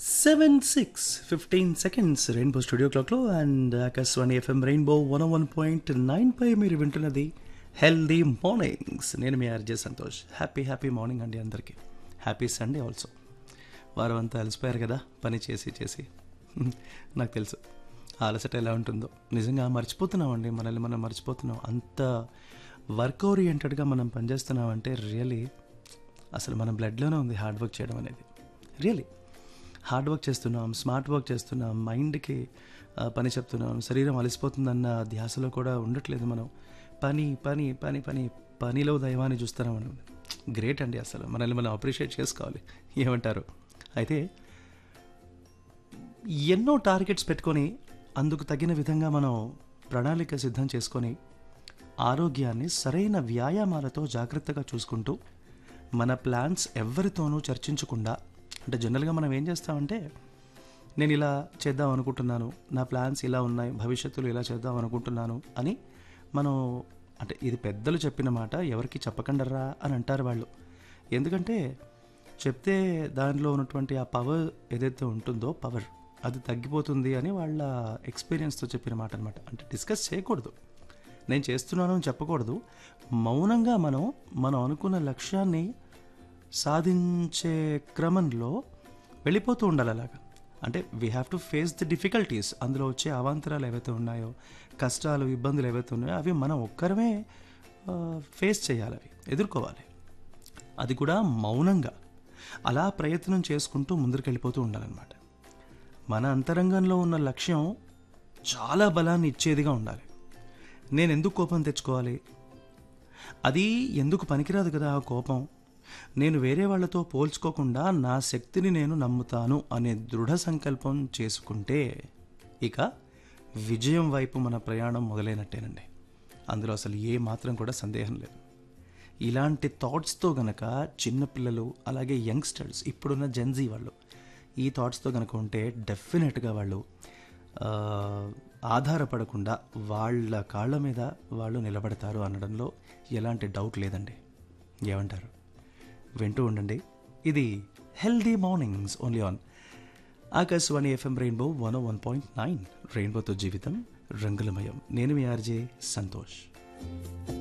seven six fifteen seconds rainbow studio క్లాక్లో and Akashvani FM rainbow one one point nine పై మీరు వింటున్నది healthy mornings నేను మీ RJ Santosh happy happy morning అండి అందరికీ హ్యాపీ సండే ఆల్సో వారం అంతా అలసిపోయారు కదా పని చేసి చేసి నాకు తెలుసు ఆ అలసట ఎలా ఉంటుందో నిజంగా మర్చిపోతున్నామండి మనల్ని మనం మర్చిపోతున్నాం అంత వర్క్ ఓరియంటెడ్గా మనం పనిచేస్తున్నామంటే రియలీ అసలు మన బ్లడ్లోనే ఉంది హార్డ్ వర్క్ చేయడం అనేది రియలీ హార్డ్ వర్క్ చేస్తున్నాం స్మార్ట్ వర్క్ చేస్తున్నాం మైండ్కి ఆ, పని చెప్తున్నాం శరీరం అలసిపోతుందన్న ధ్యాసలో కూడా ఉండట్లేదు మనం పని పని పని పని పనిలో దైవాన్ని చూస్తున్నాం మనం గ్రేట్ అండి అసలు మనల్ని మనం అప్రిషియేట్ చేసుకోవాలి ఏమంటారు అయితే ఎన్నో టార్గెట్స్ పెట్టుకొని అందుకు తగిన విధంగా మనం ప్రణాళిక సిద్ధం చేసుకొని ఆరోగ్యాన్ని సరైన వ్యాయామాలతో జాగ్రత్తగా చూసుకుంటూ మన ప్లాన్స్ ఎవరితోనూ చర్చించకుండా అంటే జనరల్గా మనం ఏం చేస్తామంటే నేను ఇలా చేద్దాం అనుకుంటున్నాను నా ప్లాన్స్ ఇలా ఉన్నాయి భవిష్యత్తులో ఇలా చేద్దాం అనుకుంటున్నాను అని మనం అంటే ఇది పెద్దలు చెప్పిన మాట ఎవరికి చెప్పకండరా అని అంటారు వాళ్ళు ఎందుకంటే చెప్తే దానిలో ఉన్నటువంటి ఆ పవర్ ఏదైతే ఉంటుందో పవర్ అది తగ్గిపోతుంది అని వాళ్ళ ఎక్స్పీరియన్స్తో చెప్పిన మాట అనమాట అంటే డిస్కస్ చేయకూడదు నేను చేస్తున్నాను అని చెప్పకూడదు మౌనంగా మనం మనం అనుకున్న లక్ష్యాన్ని సాధించే క్రమంలో వెళ్ళిపోతూ ఉండాలి అలాగా అంటే we have to face the difficulties అందులో వచ్చే అవాంతరాలు ఏవైతే ఉన్నాయో కష్టాలు ఇబ్బందులు ఏవైతే ఉన్నాయో అవి మనం ఒక్కరమే ఫేస్ చేయాలి అవి ఎదుర్కోవాలి అది కూడా మౌనంగా అలా ప్రయత్నం చేసుకుంటూ ముందరికి వెళ్ళిపోతూ ఉండాలన్నమాట మన అంతరంగంలో ఉన్న లక్ష్యం చాలా బలాన్ని ఇచ్చేదిగా ఉండాలి నేను ఎందుకు కోపం తెచ్చుకోవాలి అది ఎందుకు పనికిరాదు కదా ఆ కోపం నేను వేరే వాళ్ళతో పోల్చుకోకుండా నా శక్తిని నేను నమ్ముతాను అనే దృఢ సంకల్పం చేసుకుంటే ఇక విజయం వైపు మన ప్రయాణం మొదలైనట్టేనండి అందులో అసలు ఏ మాత్రం కూడా సందేహం లేదు ఇలాంటి థాట్స్తో గనక చిన్నపిల్లలు అలాగే యంగ్స్టర్స్ ఇప్పుడున్న జెన్జీ వాళ్ళు ఈ థాట్స్తో గనక ఉంటే డెఫినెట్గా వాళ్ళు ఆ, ఆధారపడకుండా వాళ్ళ కాళ్ళ మీద వాళ్ళు నిలబడతారు అనడంలో ఎలాంటి డౌట్ లేదండి ఏమంటారు వింటూ ఉండండి ఇది healthy mornings only on Akashvani FM rainbow one one point nine రెయిన్బోతో జీవితం రంగులమయం నేను మీ ఆర్జే సంతోష్